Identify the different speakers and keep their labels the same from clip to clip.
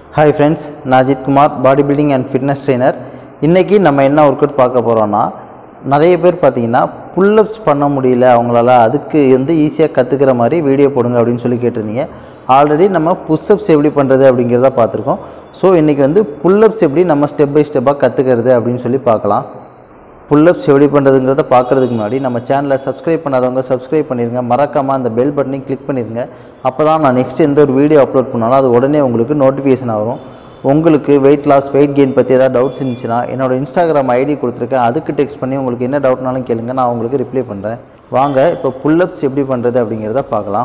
Speaker 1: hi friends நான் Ajith Kumar body building and fitness trainer இன்றைக்கி நம்ம என்ன ஒர்க் அவுட் பார்க்க போகிறோன்னா நிறைய பேர் பார்த்தீங்கன்னா புல்லப்ஸ் பண்ண முடியல அவங்களால அதுக்கு வந்து ஈஸியாக கற்றுக்கிற மாதிரி வீடியோ போடுங்க அப்படின்னு சொல்லி கேட்டிருந்தீங்க ஆல்ரெடி நம்ம புஷ்அப்ஸ் எப்படி பண்ணுறது அப்படிங்கிறத பார்த்துருக்கோம் ஸோ இன்றைக்கி வந்து புல்லப்ஸ் எப்படி நம்ம ஸ்டெப் பை ஸ்டெப்பாக கற்றுக்கிறது அப்படின்னு சொல்லி பார்க்கலாம் புல்லப்ஸ் எப்படி பண்ணுறதுங்கிறத பார்க்குறதுக்கு முன்னாடி நம்ம சேனலை சப்ஸ்கிரைப் பண்ணாதவங்க சப்ஸ்கிரைப் பண்ணிடுங்க மறக்காமல் அந்த பெல் பட்டனையும் கிளிக் பண்ணிடுங்க அப்போ தான் நான் நெக்ஸ்ட் எந்த ஒரு வீடியோ அப்லோட் பண்ணாலும் அது உடனே உங்களுக்கு நோட்டிஃபிகேஷன் வரும் உங்களுக்கு வெயிட் லாஸ் வெயிட் கெயின் பற்றி ஏதாவது டவுட்ஸ் இருந்துச்சுன்னா என்னோட இன்ஸ்டாகிராம் ஐடி கொடுத்துருக்கேன் அதுக்கு டெக்ஸ்ட் பண்ணி உங்களுக்கு என்ன டவுட்னாலும் கேளுங்க நான் உங்களுக்கு ரிப்ளை பண்ணுறேன் வாங்க இப்போ புல்லப்ஸ் எப்படி பண்ணுறது அப்படிங்கிறத பார்க்கலாம்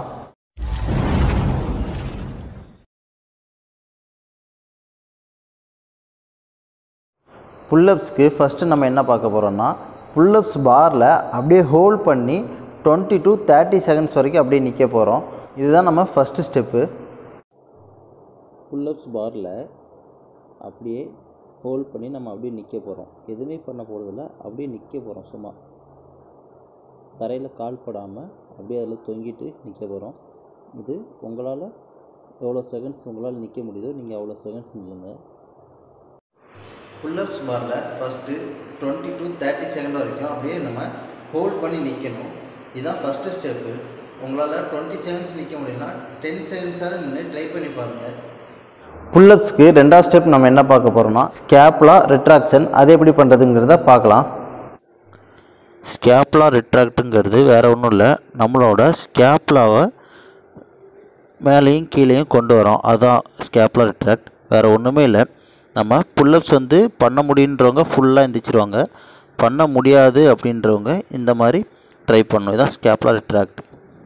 Speaker 1: புல்லப்ஸ்க்கு ஃபஸ்ட்டு நம்ம என்ன பார்க்க போகிறோம்னா புல்லப்ஸ் பாரில் அப்படியே ஹோல்ட் பண்ணி டுவெண்ட்டி டு தேர்ட்டி செகண்ட்ஸ் வரைக்கும் அப்படியே நிற்க போகிறோம் இதுதான் நம்ம ஃபஸ்ட்டு ஸ்டெப்பு புல்லப்ஸ் பாரில் அப்படியே ஹோல்ட் பண்ணி நம்ம அப்படியே நிற்க போகிறோம் எதுவுமே பண்ண போகிறதில்ல அப்படியே நிற்க போகிறோம் சும்மா தரையில் கால் படாமல் அப்படியே அதில் தொங்கிட்டு நிற்க போகிறோம் இது உங்களால் எவ்வளோ செகண்ட்ஸ் உங்களால் நிற்க முடியுதோ நீங்கள் அவ்வளோ செகண்ட்ஸ் நில்லுங்க புல்லப்ஸ் பாரில் first twenty to thirty second வரைக்கும் அப்படியே நம்ம ஹோல்ட் பண்ணி நிற்கணும் இதுதான் ஃபஸ்ட்டு ஸ்டெப்பு உங்களால் டுவெண்ட்டி செகண்ட்ஸ் நிற்க முடியும்னா டென் செகண்ட்ஸாவது நின்று ட்ரை பண்ணி பாருங்கள் புல்லப்ஸ்க்கு ரெண்டாவது ஸ்டெப் நம்ம என்ன பார்க்க போகிறோம்னா ஸ்கேப்லா ரிட்ராக்ஷன் அது எப்படி பண்ணுறதுங்கிறத பார்க்கலாம்
Speaker 2: ஸ்கேப்லா ரிட்ராக்ட்டுங்கிறது வேறு ஒன்றும் இல்லை நம்மளோட ஸ்கேப்லாவை மேலேயும் கீழேயும் கொண்டு வரோம் அதுதான் ஸ்கேப்லா ரிட்ராக்ட் வேறு ஒன்றுமே இல்லை நம்ம புல்லப்ஸ் வந்து பண்ண முடியுன்றவங்க ஃபுல்லாக எந்திரிச்சிருவாங்க பண்ண முடியாது அப்படின்றவங்க இந்த மாதிரி ட்ரை பண்ணணும் இதான் ஸ்கேப்லா ரிட்ராக்ட்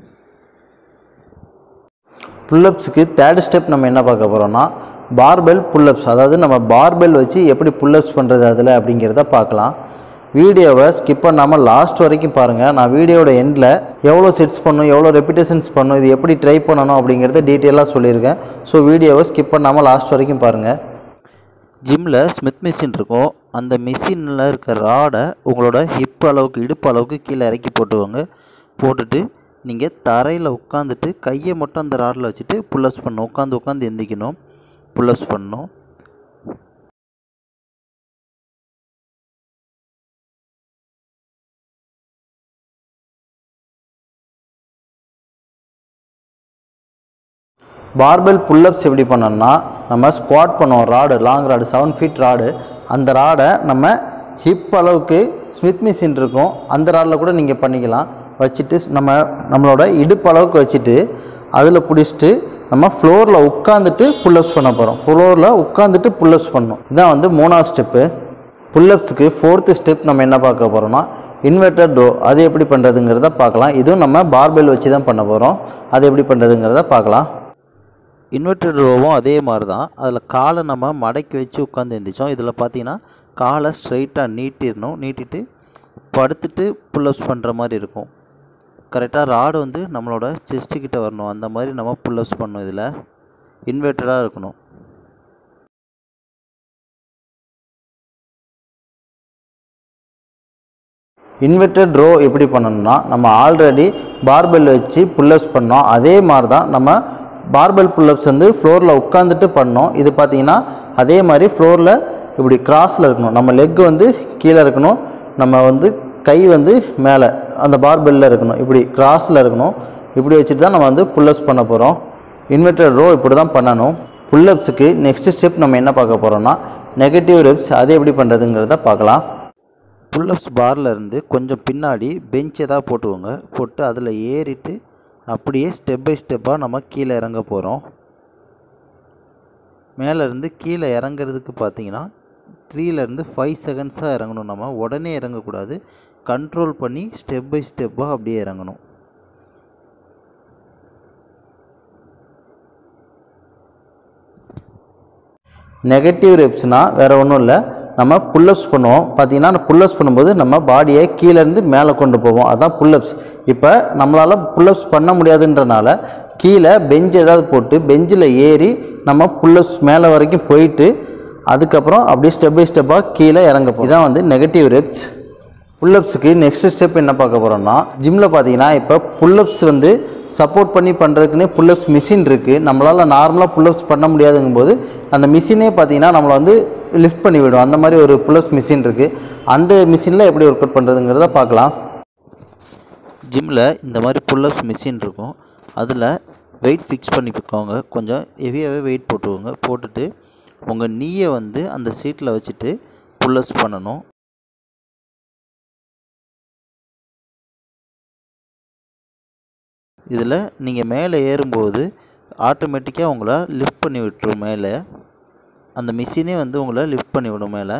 Speaker 1: புல்லப்ஸுக்கு தேர்ட் ஸ்டெப் நம்ம என்ன பார்க்க போகிறோம்னா பார்பெல் புல்லப்ஸ் அதாவது நம்ம பார்பெல் வச்சு எப்படி புல்லப்ஸ் பண்ணுறது அதில் அப்படிங்கிறத பார்க்கலாம் வீடியோவை ஸ்கிப் பண்ணாமல் லாஸ்ட் வரைக்கும் பாருங்கள் நான் வீடியோட எண்டில் எவ்வளோ செட்ஸ் பண்ணணும் எவ்வளோ ரெப்பிட்டேஷன்ஸ் பண்ணணும் இது எப்படி ட்ரை பண்ணணும் அப்படிங்கிறத டீட்டெயிலாக சொல்லியிருக்கேன் ஸோ வீடியோவை ஸ்கிப் பண்ணாமல் லாஸ்ட் வரைக்கும் பாருங்கள்
Speaker 2: ஜிம்மில் ஸ்மித் மிஷின் இருக்கும் அந்த மிஷினில் இருக்க ராடை உங்களோட ஹிப் அளவுக்கு இடுப்பு அளவுக்கு கீழே இறக்கி போட்டுவோங்க போட்டுட்டு நீங்கள் தரையில் உட்காந்துட்டு கையை மட்டும் அந்த ராடில் வச்சுட்டு புல்லப்ஸ் பண்ணணும் உட்காந்து உட்காந்து எந்திக்கணும் புல்லப்ஸ் பண்ணணும்
Speaker 1: பார்பெல் புல்லப்ஸ் எப்படி பண்ணோம்னா நம்ம ஸ்குவாட் பண்ணுவோம் rod long rod seven feet rod அந்த ராடை நம்ம ஹிப் அளவுக்கு ஸ்மித் மிஷின் இருக்கும் அந்த ராடில் கூட நீங்கள் பண்ணிக்கலாம் வச்சுட்டு நம்ம நம்மளோட இடுப்பு அளவுக்கு வச்சுட்டு அதில் பிடிச்சிட்டு நம்ம ஃப்ளோரில் உட்காந்துட்டு புல்லப்ஸ் பண்ண போகிறோம் ஃப்ளோரில் உட்காந்துட்டு புல்லப்ஸ் பண்ணணும் இதான் வந்து மூணாவது ஸ்டெப்பு புல்லப்ஸுக்கு ஃபோர்த்து ஸ்டெப் நம்ம என்ன பார்க்க போகிறோம்னா இன்வெர்டர் ட்ரோ அது எப்படி பண்ணுறதுங்கிறத பார்க்கலாம் இதுவும் நம்ம பார்பெல் வச்சு தான் பண்ண போகிறோம் அது எப்படி பண்ணுறதுங்கிறத பார்க்கலாம்
Speaker 2: இன்வெர்டர் ரோவும் அதே மாதிரி தான் அதில் காலை நம்ம மடக்கி வச்சு உட்காந்து எந்திரிச்சோம் இதில் பார்த்தீங்கன்னா காலை ஸ்ட்ரைட்டாக நீட்டிடணும் நீட்டிட்டு படுத்துட்டு புல்லப்ஸ் பண்ணுற மாதிரி இருக்கும் கரெக்டாக ராடு வந்து நம்மளோட செஸ்ட்டு கிட்ட வரணும் அந்த மாதிரி நம்ம புல்லப்ஸ் பண்ணணும் இதில் இன்வெர்டராக இருக்கணும்
Speaker 1: இன்வெர்டட் ரோ எப்படி பண்ணணும்னா நம்ம ஆல்ரெடி பார்பெல் வச்சு புல்லப்ஸ் பண்ணோம் அதே மாதிரி தான் நம்ம பார்பெல் புல்லப்ஸ் வந்து ஃப்ளோரில் உட்காந்துட்டு பண்ணோம் இது பார்த்தீங்கன்னா அதே மாதிரி ஃப்ளோரில் இப்படி கிராஸில் இருக்கணும் நம்ம லெக் வந்து கீழே இருக்கணும் நம்ம வந்து கை வந்து மேலே அந்த பார்பெல்லில் இருக்கணும் இப்படி கிராஸில் இருக்கணும் இப்படி வச்சுட்டு தான் நம்ம வந்து புல்லப்ஸ் பண்ண போகிறோம் இன்வெர்டட் ரோ இப்படி தான் பண்ணணும் புல்லப்ஸுக்கு நெக்ஸ்ட் ஸ்டெப் நம்ம என்ன பார்க்க போகிறோம்னா நெகட்டிவ் ரெப்ஸ் அது எப்படி பண்ணுறதுங்கிறத பார்க்கலாம்
Speaker 2: புல்லப்ஸ் பாரில் இருந்து கொஞ்சம் பின்னாடி பெஞ்ச் எதாவது போட்டுவோங்க போட்டு அதில் ஏறிட்டு அப்படியே ஸ்டெப் பை ஸ்டெப்பாக நம்ம கீழே இறங்க போகிறோம் மேலேருந்து கீழே இறங்குறதுக்கு பார்த்தீங்கன்னா த்ரீலேருந்து ஃபைவ் செகண்ட்ஸாக இறங்கணும் நம்ம உடனே இறங்கக்கூடாது கண்ட்ரோல் பண்ணி ஸ்டெப் பை ஸ்டெப்பாக அப்படியே இறங்கணும்
Speaker 1: நெகட்டிவ் ரெப்ஸ்னால் வேறு ஒன்றும் இல்லை நம்ம புல்லப்ஸ் பண்ணுவோம் பார்த்தீங்கன்னா புல்லப்ஸ் பண்ணும்போது நம்ம பாடியை கீழேருந்து மேலே கொண்டு போவோம் அதான் புல்லப்ஸ் இப்போ நம்மளால் புல்லப்ஸ் பண்ண முடியாதுன்றனால கீழே பெஞ்ச் ஏதாவது போட்டு பெஞ்சில் ஏறி நம்ம புல்லப்ஸ் மேலே வரைக்கும் போயிட்டு அதுக்கப்புறம் அப்படியே ஸ்டெப் பை ஸ்டெப்பாக கீழே இறங்க போகும் இதான் வந்து நெகட்டிவ் ரெப்ஸ் புல்லப்ஸுக்கு நெக்ஸ்ட் ஸ்டெப் என்ன பார்க்க போகிறோம்னா ஜிம்மில் பார்த்தீங்கன்னா இப்போ புல்லப்ஸ் வந்து சப்போர்ட் பண்ணி பண்ணுறதுக்குன்னே புல்லப்ஸ் மிஷின் இருக்குது நம்மளால் நார்மலாக புல்லப்ஸ் பண்ண முடியாதுங்கும்போது அந்த மிஷினே பார்த்தீங்கன்னா நம்மளை வந்து லிஃப்ட் பண்ணி விடும் அந்த மாதிரி ஒரு புல்லப்ஸ் மிஷின் இருக்குது அந்த மிஷினில் எப்படி ஒர்க் அவுட் பண்ணுறதுங்கிறத பார்க்கலாம்
Speaker 2: ஜிம்மில் இந்த மாதிரி புல்லப்ஸ் மிஷின் இருக்கும் அதில் வெயிட் ஃபிக்ஸ் பண்ணிக்கோங்க கொஞ்சம் ஹெவியாகவே வெயிட் போட்டுக்கோங்க போட்டுட்டு உங்கள் நீயை வந்து அந்த சீட்டில் வச்சுட்டு புல்லப்ஸ் பண்ணணும் இதில் நீங்கள் மேலே ஏறும்போது ஆட்டோமேட்டிக்காக உங்களை லிஃப்ட் பண்ணி விட்டுரும் மேலே அந்த மிஷினே வந்து உங்களை லிஃப்ட் பண்ணி விடும் மேலே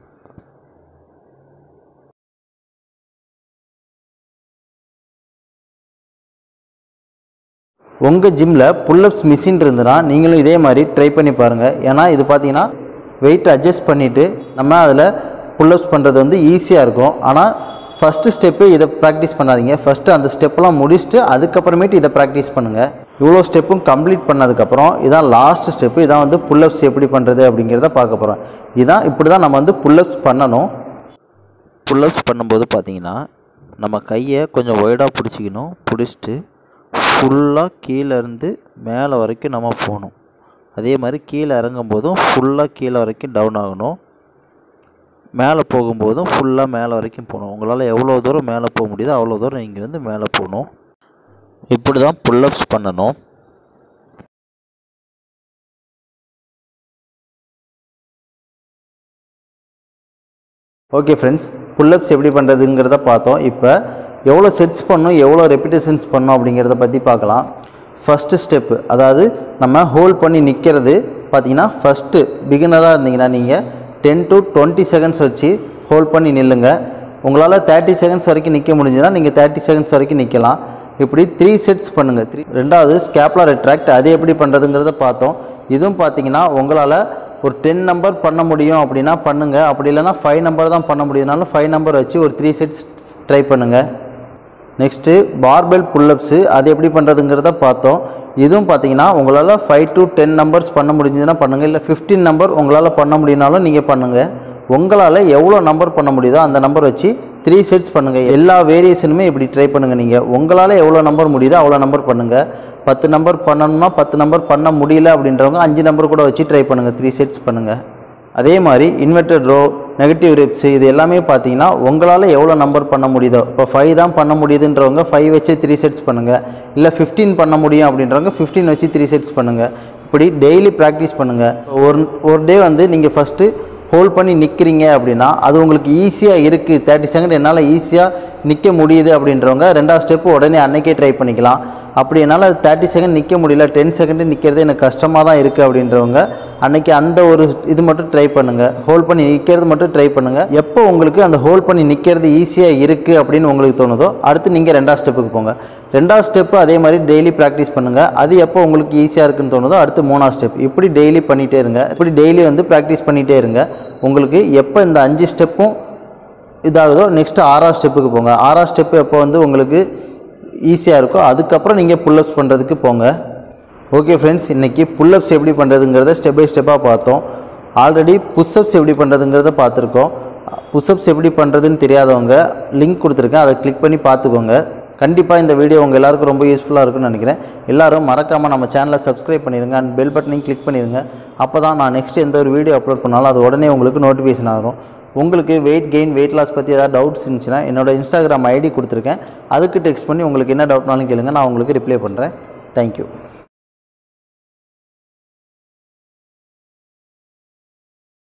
Speaker 1: உங்கள் ஜிம்மில் புல்லப்ஸ் மிஷின் இருந்துன்னா நீங்களும் இதே மாதிரி ட்ரை பண்ணி பாருங்கள் ஏன்னா இது பார்த்தீங்கன்னா வெயிட் அட்ஜஸ்ட் பண்ணிவிட்டு நம்ம அதில் புல்லப்ஸ் பண்ணுறது வந்து ஈஸியாக இருக்கும் ஆனால் ஃபஸ்ட்டு ஸ்டெப்பு இதை ப்ராக்டிஸ் பண்ணாதீங்க ஃபஸ்ட்டு அந்த ஸ்டெப்பெல்லாம் முடிச்சுட்டு அதுக்கப்புறமேட்டு இதை ப்ராக்டிஸ் பண்ணுங்கள் இவ்வளோ ஸ்டெப்பும் கம்ப்ளீட் பண்ணதுக்கப்புறம் இதான் லாஸ்ட் ஸ்டெப்பு இதான் வந்து புல்லப்ஸ் எப்படி பண்ணுறது அப்படிங்கிறத பார்க்க போகிறோம் இதான் இப்படி தான் நம்ம வந்து புல்லப்ஸ் பண்ணணும்
Speaker 2: புல்லப்ஸ் பண்ணும்போது பார்த்தீங்கன்னா நம்ம கையை கொஞ்சம் ஒய்டாக பிடிச்சிக்கணும் பிடிச்சிட்டு ஃபுல்லாக கீழே இருந்து மேலே வரைக்கும் நம்ம போகணும் அதே மாதிரி கீழே இறங்கும் போதும் ஃபுல்லாக கீழே வரைக்கும் டவுன் ஆகணும் மேலே போகும்போதும் ஃபுல்லாக மேலே வரைக்கும் போகணும் உங்களால் எவ்வளோ தூரம் மேலே போக முடியுதோ அவ்வளோ தூரம் நீங்கள் வந்து மேலே போகணும் இப்படி தான் புல்லப்ஸ் பண்ணணும்
Speaker 1: ஓகே ஃப்ரெண்ட்ஸ் புல்லப்ஸ் எப்படி பண்ணுறதுங்கிறத பார்த்தோம் இப்போ எவ்வளோ செட்ஸ் பண்ணணும் எவ்வளோ ரெப்பிட்டேஷன்ஸ் பண்ணணும் அப்படிங்கிறத பற்றி பார்க்கலாம் ஃபஸ்ட்டு ஸ்டெப்பு அதாவது நம்ம ஹோல்ட் பண்ணி நிற்கிறது பார்த்தீங்கன்னா ஃபஸ்ட்டு பிகினராக இருந்தீங்கன்னா நீங்கள் டென் டு டுவெண்ட்டி செகண்ட்ஸ் வச்சு ஹோல்ட் பண்ணி நில்லுங்க உங்களால் தேர்ட்டி செகண்ட்ஸ் வரைக்கும் நிற்க முடிஞ்சுன்னா நீங்கள் தேர்ட்டி செகண்ட்ஸ் வரைக்கும் நிற்கலாம் இப்படி த்ரீ செட்ஸ் பண்ணுங்கள் த்ரீ ரெண்டாவது ஸ்கேப்லா ரெட்ராக்ட் அது எப்படி பண்ணுறதுங்கிறத பார்த்தோம் இதுவும் பார்த்தீங்கன்னா உங்களால் ஒரு டென் நம்பர் பண்ண முடியும் அப்படின்னா பண்ணுங்கள் அப்படி இல்லைன்னா ஃபைவ் நம்பர் தான் பண்ண முடியும்னாலும் ஃபைவ் நம்பர் வச்சு ஒரு த்ரீ செட்ஸ் ட்ரை பண்ணுங்கள் நெக்ஸ்ட்டு பார்பெல் புல்லப்ஸு அது எப்படி பண்ணுறதுங்கிறத பார்த்தோம் இதுவும் பார்த்தீங்கன்னா உங்களால் ஃபைவ் டு டென் நம்பர்ஸ் பண்ண முடிஞ்சதுன்னா பண்ணுங்கள் இல்லை ஃபிஃப்டீன் நம்பர் உங்களால் பண்ண முடியும்னாலும் நீங்கள் பண்ணுங்கள் உங்களால் எவ்வளோ நம்பர் பண்ண முடியுதோ அந்த நம்பர் வச்சு த்ரீ செட்ஸ் பண்ணுங்கள் எல்லா வேரியேஷனுமே இப்படி ட்ரை பண்ணுங்கள் நீங்கள் உங்களால் எவ்வளோ நம்பர் முடியுதோ அவ்வளோ நம்பர் பண்ணுங்கள் பத்து நம்பர் பண்ணணும்னா பத்து நம்பர் பண்ண முடியல அப்படின்றவங்க அஞ்சு நம்பர் கூட வச்சு ட்ரை பண்ணுங்கள் த்ரீ செட்ஸ் பண்ணுங்கள் அதே மாதிரி இன்வெர்டட் ரோ நெகட்டிவ் ரெப்ஸ் இது எல்லாமே பார்த்தீங்கன்னா உங்களால் எவ்வளோ நம்பர் பண்ண முடியுதோ இப்போ ஃபைவ் தான் பண்ண முடியுதுன்றவங்க ஃபைவ் வச்சு த்ரீ செட்ஸ் பண்ணுங்கள் இல்லை ஃபிஃப்டீன் பண்ண முடியும் அப்படின்றவங்க ஃபிஃப்டீன் வச்சு த்ரீ செட்ஸ் பண்ணுங்கள் இப்படி டெய்லி ப்ராக்டிஸ் பண்ணுங்கள் ஒரு ஒரு டே வந்து நீங்கள் ஃபஸ்ட்டு ஹோல்ட் பண்ணி நிற்கிறீங்க அப்படின்னா அது உங்களுக்கு ஈஸியாக இருக்குது தேர்ட்டி செகண்ட் என்னால் ஈஸியாக நிற்க முடியுது அப்படின்றவங்க ரெண்டாவது ஸ்டெப்பு உடனே அன்னைக்கே ட்ரை பண்ணிக்கலாம் அப்படி என்னால் தேர்ட்டி செகண்ட் நிற்க முடியல டென் செகண்டு நிற்கிறது எனக்கு கஷ்டமாக தான் இருக்குது அப்படின்றவங்க அன்னைக்கு அந்த ஒரு இது மட்டும் ட்ரை பண்ணுங்கள் ஹோல்ட் பண்ணி நிற்கிறது மட்டும் ட்ரை பண்ணுங்கள் எப்போ உங்களுக்கு அந்த ஹோல்ட் பண்ணி நிற்கிறது ஈஸியாக இருக்குது அப்படின்னு உங்களுக்கு தோணுதோ அடுத்து நீங்கள் ரெண்டாவது ஸ்டெப்புக்கு போங்க ரெண்டாவது ஸ்டெப்பு அதே மாதிரி டெய்லி ப்ராக்டிஸ் பண்ணுங்கள் அது எப்போ உங்களுக்கு ஈஸியாக இருக்குன்னு தோணுதோ அடுத்து மூணாவது ஸ்டெப் இப்படி டெய்லி பண்ணிகிட்டே இருங்க இப்படி டெய்லி வந்து ப்ராக்டிஸ் பண்ணிகிட்டே இருங்க உங்களுக்கு எப்போ இந்த அஞ்சு ஸ்டெப்பும் இதாகுதோ நெக்ஸ்ட்டு ஆறாவது ஸ்டெப்புக்கு போங்க ஆறாவது ஸ்டெப்பு எப்போ வந்து உங்களுக்கு ஈஸியாக இருக்கோ அதுக்கப்புறம் நீங்கள் புல்லப்ஸ் பண்ணுறதுக்கு போங்க ஓகே ஃப்ரெண்ட்ஸ் இன்றைக்கி புல்லப்ஸ் எப்படி பண்ணுறதுங்கிறத ஸ்டெப் பை ஸ்டெப்பாக பார்த்தோம் ஆல்ரெடி புஷ்அப்ஸ் எப்படி பண்ணுறதுங்கிறத பார்த்துருக்கோம் புஷ்அப்ஸ் எப்படி பண்ணுறதுன்னு தெரியாதவங்க லிங்க் கொடுத்துருக்கேன் அதை கிளிக் பண்ணி பார்த்துக்கோங்க கண்டிப்பாக இந்த வீடியோ உங்கள் எல்லாருக்கும் ரொம்ப யூஸ்ஃபுல்லாக இருக்கும்னு நினைக்கிறேன் எல்லாரும் மறக்காமல் நம்ம சேனலை சப்ஸ்கிரைப் பண்ணிடுங்க அண்ட் பெல் பட்டனையும் கிளிக் பண்ணிடுங்க அப்போ தான் நான் நெக்ஸ்ட் எந்த ஒரு வீடியோ அப்லோட் பண்ணாலும் அது உடனே உங்களுக்கு நோட்டிஃபிகேஷன் ஆகும் உங்களுக்கு வெயிட் கெயின் வெயிட் லாஸ் பற்றி ஏதாவது டவுட்ஸ் இருந்துச்சுன்னா என்னோட இன்ஸ்டாகிராம் ஐடி கொடுத்துருக்கேன் அதுக்கு டெக்ஸ்ட் பண்ணி உங்களுக்கு என்ன டவுட்னாலும் கேளுங்க நான் உங்களுக்கு ரிப்ளை பண்ணுறேன் தேங்க்யூ